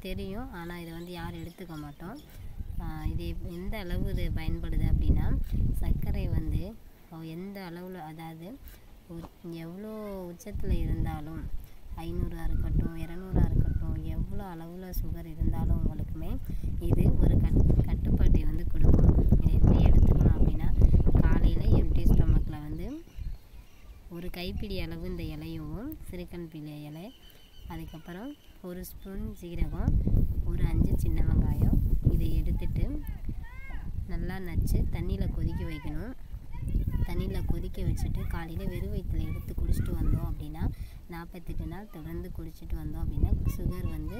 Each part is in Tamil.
தெரியும் ஆனால் இதை வந்து யாரும் எடுத்துக்க மாட்டோம் ஆஹ் இது எப்- எந்த அளவு இது பயன்படுது அப்படின்னா சர்க்கரை வந்து அவ- எந்த அளவில் அதாவது உ- எவ்வளோ உச்சத்தில் இருந்தாலும் ஐநூறாக இருக்கட்டும் இரநூறா இருக்கட்டும் எவ்வளோ அளவில் சுகர் இருந்தாலும் உங்களுக்குமே இது ஒரு கட் கட்டுப்பாட்டை வந்து கொடுக்கும் இதை எப்படி எடுத்துக்கணும் அப்படின்னா காலையில் எம்டி ஸ்டொமக்கில் வந்து ஒரு கைப்பிடி அளவு இந்த இலையும் சிறுக்கன் பிள்ளை இலை அதுக்கப்புறம் ஒரு ஸ்பூன் சீரகம் ஒரு அஞ்சு சின்ன வெங்காயம் இதை எடுத்துட்டு நல்லா நச்சு தண்ணியில் கொதிக்க வைக்கணும் தண்ணியில் கொதிக்க வச்சுட்டு காலையில் வெறும் வயிற்றில் எடுத்து குடிச்சிட்டு வந்தோம் அப்படின்னா நாற்பத்தெட்டு நாள் தொடர்ந்து குடிச்சிட்டு வந்தோம் அப்படின்னா சுகர் வந்து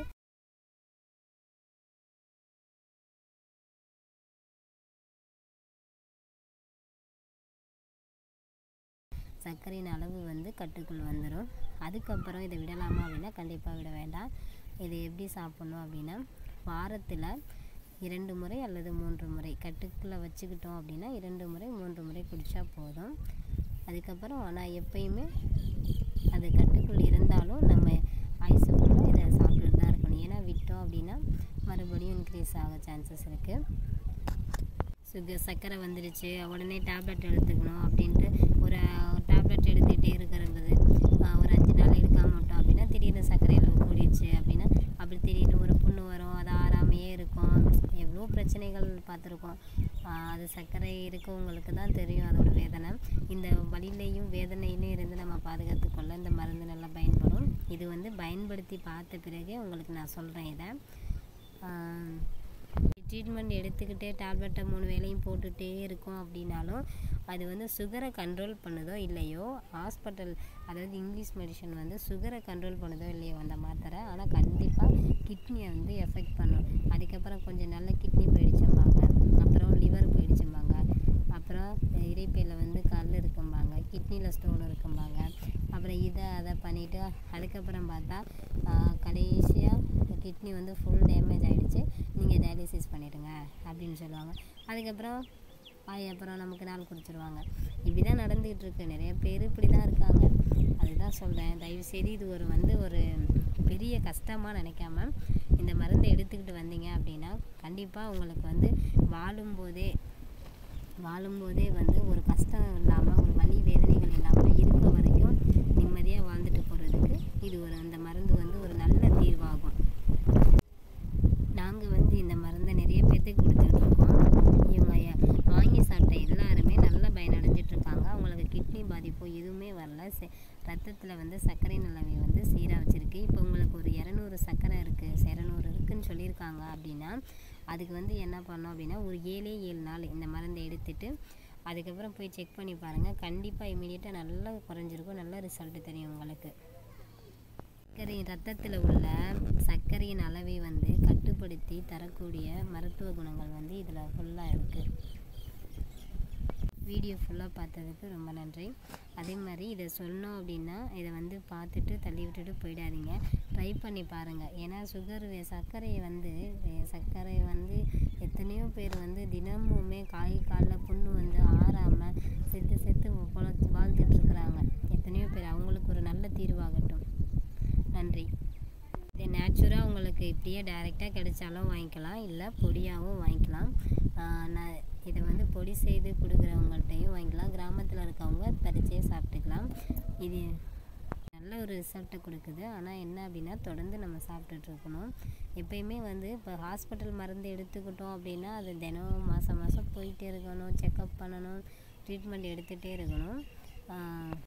சர்க்கரையின் அளவு வந்து கட்டுக்குள் வந்துடும் அதுக்கப்புறம் இதை விடலாமா அப்படின்னா கண்டிப்பாக விட வேண்டாம் இதை எப்படி சாப்பிட்ணும் அப்படின்னா வாரத்தில் இரண்டு முறை அல்லது மூன்று முறை கட்டுக்குள்ளே வச்சுக்கிட்டோம் அப்படின்னா இரண்டு முறை மூன்று முறை குடித்தா போதும் அதுக்கப்புறம் ஆனால் எப்பயுமே அது கட்டுக்குள் இருந்தாலும் நம்ம ஐஸ் ஃபுல்லாக இதை சாப்பிட்டுட்டு தான் இருக்கணும் ஏன்னா விட்டோம் அப்படின்னா மறுபடியும் இன்க்ரீஸ் ஆக சான்சஸ் இருக்குது சுகர் சர்க்கரை வந்துருச்சு உடனே டேப்லெட் எடுத்துக்கணும் அப்படின்ட்டு ஒரு டேப்லெட் எடுத்துக்கிட்டே இருக்கிறது ஆஹ் ஒரு அஞ்சு நாள் எடுக்காம விட்டோம் அப்படின்னா திடீர்னு சர்க்கரை அளவு கூடிடுச்சு அப்படின்னா அப்படி திடீர்னு ஒரு புண்ணு வரும் அது ஆறாமையே இருக்கும் எவ்வளோ பிரச்சனைகள் பார்த்துருக்கோம் ஆஹ் அது சர்க்கரை இருக்கவங்களுக்கு தான் தெரியும் அதோட வேதனை இந்த வலியிலையும் வேதனையிலையும் இருந்து நம்ம பாதுகாத்துக்கொள்ள இந்த மருந்து நல்லா பயன்படும் இது வந்து பயன்படுத்தி பார்த்த பிறகு உங்களுக்கு நான் சொல்கிறேன் இதை ஆஹ் ட்ரீட்மெண்ட் எடுத்துக்கிட்டே டேப்லெட்டை மூணு வேளையும் போட்டுகிட்டே இருக்கோம் அப்படின்னாலும் அது வந்து சுகரை கண்ட்ரோல் பண்ணுதோ இல்லையோ ஹாஸ்பிட்டல் அதாவது இங்கிலீஷ் மெடிசன் வந்து சுகரை கண்ட்ரோல் பண்ணுதோ இல்லையோ அந்த மாத்திரை ஆனால் கண்டிப்பாக கிட்னியை வந்து எஃபெக்ட் பண்ணும் அதுக்கப்புறம் கொஞ்சம் நல்ல கிட்னி போயிடுச்சும்பாங்க அப்புறம் லிவர் போயிடுச்சும்பாங்க அப்புறம் இறைப்பையில் வந்து கல் இருக்கும்பாங்க கிட்னியில் ஸ்டோன் இருக்கும்பாங்க அப்புறம் இதை அதை பண்ணிவிட்டு அதுக்கப்புறம் பார்த்தா கடைசியாக கிட்னி வந்து ஃபுல் டேமேஜ் ஆகிடுச்சு நீங்கள் டயாலிசிஸ் பண்ணிடுங்க அப்படின்னு சொல்லுவாங்க அதுக்கப்புறம் ஆய் அப்புறம் நமக்கு நாள் கொடுத்துருவாங்க இப்படி தான் நடந்துக்கிட்டு இருக்கு நிறைய பேர் இப்படி தான் இருக்காங்க அதுதான் சொல்கிறேன் தயவுசெய்து இது ஒரு வந்து ஒரு பெரிய கஷ்டமாக நினைக்காம இந்த மருந்தை எடுத்துக்கிட்டு வந்தீங்க அப்படின்னா கண்டிப்பாக உங்களுக்கு வந்து வாழும்போதே வாழும்போதே வந்து ஒரு கஷ்டம் இல்லாமல் ஒரு வலி வேதனைகள் இல்லாமல் இருக்க வரைக்கும் நிம்மதியாக வாழ்ந்துட்டு போகிறதுக்கு இது ஒரு அந்த மருந்து வந்து ஒரு நல்ல தீர்வாகும் நாங்கள் வந்து இந்த மருந்தை நிறைய பேர்த்துக்கு கொடுத்துட்ருக்கோம் இவங்க ய- வாங்கி சாப்பிட்ட எல்லாருமே நல்ல பயனடைஞ்சிட்டு இருக்காங்க அவங்களுக்கு கிட்னி பாதிப்போ எதுவுமே வரல செ ரத்தத்தில் வந்து சர்க்கரை நிலவை வந்து சீராக வச்சுருக்கு இப்போ உங்களுக்கு ஒரு இரநூறு சர்க்கரை இருக்குது இரநூறு இருக்குன்னு சொல்லியிருக்காங்க அப்படின்னா அதுக்கு வந்து என்ன பண்ணோம் அப்படின்னா ஒரு ஏழே ஏழு நாள் இந்த மருந்தை எடுத்துட்டு அதுக்கப்புறம் போய் செக் பண்ணி பாருங்கள் கண்டிப்பாக இமீடியட்டாக நல்லா குறைஞ்சிருக்கும் நல்ல ரிசல்ட் தெரியும் உங்களுக்கு சர்க்கரை ரத்தத்தில் உள்ள சர்க்கரையின் அளவை வந்து கட்டுப்படுத்தி தரக்கூடிய மருத்துவ குணங்கள் வந்து இதில் ஃபுல்லாக இருக்குது வீடியோ ஃபுல்லாக பார்த்ததுக்கு ரொம்ப நன்றி அதே மாதிரி இதை சொன்னோம் அப்படின்னா இதை வந்து பார்த்துட்டு தள்ளி விட்டுட்டு போயிடாதீங்க ட்ரை பண்ணி பாருங்கள் ஏன்னா சுகர் சர்க்கரையை வந்து வே- சர்க்கரை வந்து எத்தனையோ பேர் வந்து தினமுமே காய் காலில் புண்ணு வந்து ஆறாமல் செத்து செத்து பொழச்சு வாழ்ந்துட்டு இருக்கிறாங்க எத்தனையோ பேர் அவங்களுக்கு ஒரு நல்ல தீர்வாகட்டும் நன்றி இது நேச்சுராக உங்களுக்கு இப்படியே டைரெக்டாக கிடைச்சாலும் வாங்கிக்கலாம் இல்லை பொடியாகவும் வாங்கிக்கலாம் ஆஹ் நான் இதை வந்து பொடி செய்து கொடுக்குறவங்கள்ட்டையும் வாங்கிக்கலாம் கிராமத்தில் இருக்கவங்க பறிச்சே சாப்பிட்டுக்கலாம் இது நல்ல ஒரு ரிசல்ட்டை கொடுக்குது ஆனால் என்ன அப்படின்னா தொடர்ந்து நம்ம சாப்பிட்டுட்டு இருக்கணும் எப்பயுமே வந்து இப்போ ஹாஸ்பிட்டல் மருந்து எடுத்துக்கிட்டோம் அப்படின்னா அது தினம் மாதம் மாதம் போயிட்டே இருக்கணும் செக்கப் பண்ணணும் ட்ரீட்மெண்ட் எடுத்துகிட்டே இருக்கணும் ஆஹ்